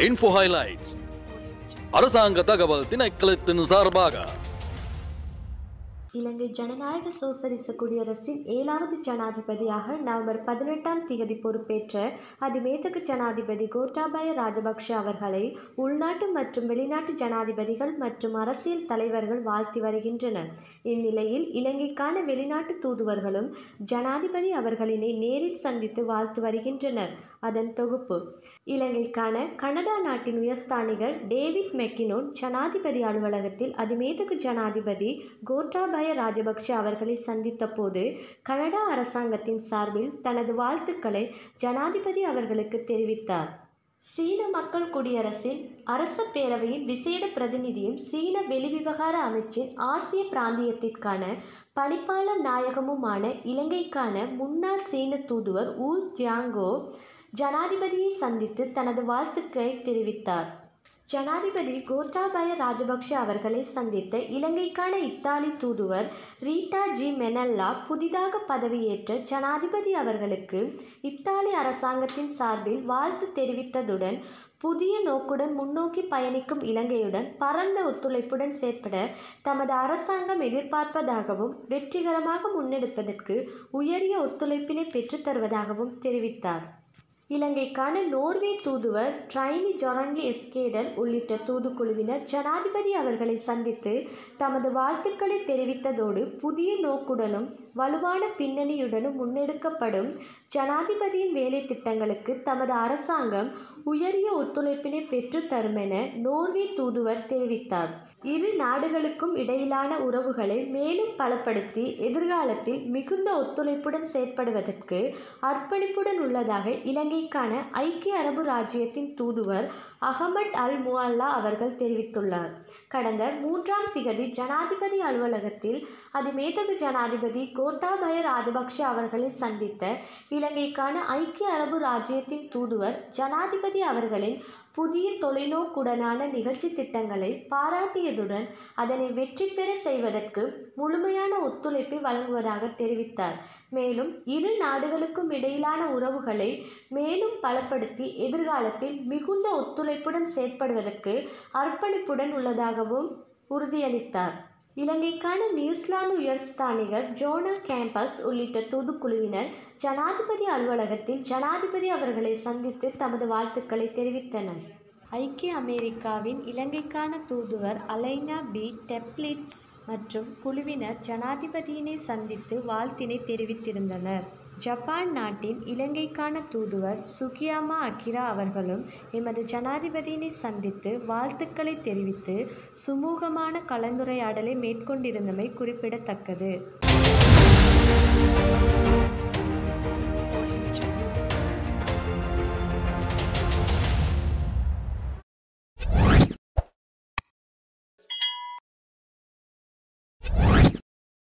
info highlights அரசாங்க தகவல் திணைக்களத்தின் சார்பாக இலங்கை ஜனநாயக சோசலிச குடியரசின் ஏழாவது ஜனாதிபதியாக நவம்பர் பதினெட்டாம் தேதி பொறுப்பேற்ற அதிமேதகு ஜனாதிபதி கோட்டாபய ராஜபக்ஷ அவர்களை உள்நாட்டு மற்றும் வெளிநாட்டு ஜனாதிபதிகள் மற்றும் அரசியல் தலைவர்கள் வாழ்த்தி வருகின்றனர் இந்நிலையில் இலங்கைக்கான வெளிநாட்டு தூதுவர்களும் ஜனாதிபதி அவர்களினை நேரில் சந்தித்து வாழ்த்து வருகின்றனர் அதன் தொகுப்பு இலங்கைக்கான கனடா நாட்டின் உயர்ஸ்தானிகர் டேவிட் மெக்கினோன் ஜனாதிபதி அலுவலகத்தில் அதிமேதகு ஜனாதிபதி கோட்டாபய ராஜபக்ஷ அவர்களை சந்தித்த போது கனடா அரசாங்கத்தின் சார்பில் தனது வாழ்த்துக்களை ஜனாதிபதி அவர்களுக்கு தெரிவித்தார் சீன மக்கள் குடியரசின் அரச பேரவையின் விசேட பிரதிநிதியும் சீன வெளிவிவகார அமைச்சின் ஆசிய பிராந்தியத்திற்கான பணிப்பாளர் நாயகமுமான இலங்கைக்கான முன்னாள் சீன தூதுவர் ஊ ஜியாங்கோ ஜனாதிபதியை சந்தித்து தனது வாழ்த்துக்களை தெரிவித்தார் ஜனாதிபதி கோட்டாபய ராஜபக்ஷ அவர்களை சந்தித்த இலங்கைக்கான இத்தாலி தூதுவர் ரீட்டா ஜி மெனல்லா புதிதாக பதவியேற்ற ஜனாதிபதி அவர்களுக்கு இத்தாலி அரசாங்கத்தின் சார்பில் வாழ்த்து தெரிவித்ததுடன் புதிய நோக்குடன் முன்னோக்கி பயணிக்கும் இலங்கையுடன் பரந்த ஒத்துழைப்புடன் செயற்பட தமது அரசாங்கம் எதிர்பார்ப்பதாகவும் வெற்றிகரமாக முன்னெடுப்பதற்கு உயரிய ஒத்துழைப்பினை பெற்றுத்தருவதாகவும் தெரிவித்தார் இலங்கைக்கான நோர்வே தூதுவர் ட்ரைனி ஜொரன்லி எஸ்கேடல் உள்ளிட்ட தூதுக்குழுவினர் ஜனாதிபதி அவர்களை சந்தித்து தமது வாழ்த்துக்களை தெரிவித்ததோடு புதிய நோக்குடனும் வலுவான பின்னணியுடனும் முன்னெடுக்கப்படும் ஜனாதிபதியின் வேலை திட்டங்களுக்கு தமது அரசாங்கம் உயரிய ஒத்துழைப்பினை பெற்றுத்தரும் என நோர்வே தூதுவர் தெரிவித்தார் இரு நாடுகளுக்கும் இடையிலான உறவுகளை மேலும் பலப்படுத்தி எதிர்காலத்தில் மிகுந்த ஒத்துழைப்புடன் செயற்படுவதற்கு அர்ப்பணிப்புடன் உள்ளதாக இலங்கைக்கான ஐக்கிய அரபு ராஜ்யத்தின் தூதுவர் அகமட் அல் முஅல்லா அவர்கள் தெரிவித்துள்ளார் கடந்த மூன்றாம் திகதி ஜனாதிபதி அலுவலகத்தில் அதிமேதகு ஜனாதிபதி கோட்டாபய ராஜபக்ஷ அவர்களை சந்தித்த இலங்கைக்கான ஐக்கிய அரபு ராஜ்யத்தின் தூதுவர் ஜனாதிபதி அவர்களின் புதிய தொலைநோக்குடனான நிகழ்ச்சி திட்டங்களை பாராட்டியதுடன் அதனை வெற்றி பெற செய்வதற்கு முழுமையான ஒத்துழைப்பை வழங்குவதாக தெரிவித்தார் மேலும் இரு நாடுகளுக்கும் இடையிலான உறவுகளை மேலும் பலப்படுத்தி எதிர்காலத்தில் மிகுந்த ஒத்துழைப்புடன் செயற்படுவதற்கு அர்ப்பணிப்புடன் உள்ளதாகவும் உறுதியளித்தார் இலங்கைக்கான நியூசிலாந்து உயர்ஸ்தானிகர் ஜோனா கேம்பஸ் உள்ளிட்ட தூதுக்குழுவினர் ஜனாதிபதி அலுவலகத்தில் ஜனாதிபதி அவர்களை சந்தித்து தமது வாழ்த்துக்களை தெரிவித்தனர் ஐக்கிய அமெரிக்காவின் இலங்கைக்கான தூதுவர் அலைனா பி டெப்லிட்ஸ் மற்றும் குழுவினர் ஜனாதிபதியினை சந்தித்து வாழ்த்தினை தெரிவித்திருந்தனர் ஜப்பான் நாட்டின் இலங்கைக்கான தூதுவர் சுகியாமா அகிரா அவர்களும் எமது ஜனாதிபதியினை சந்தித்து வாழ்த்துக்களை தெரிவித்து சுமூகமான கலந்துரையாடலை மேற்கொண்டிருந்தமை குறிப்பிடத்தக்கது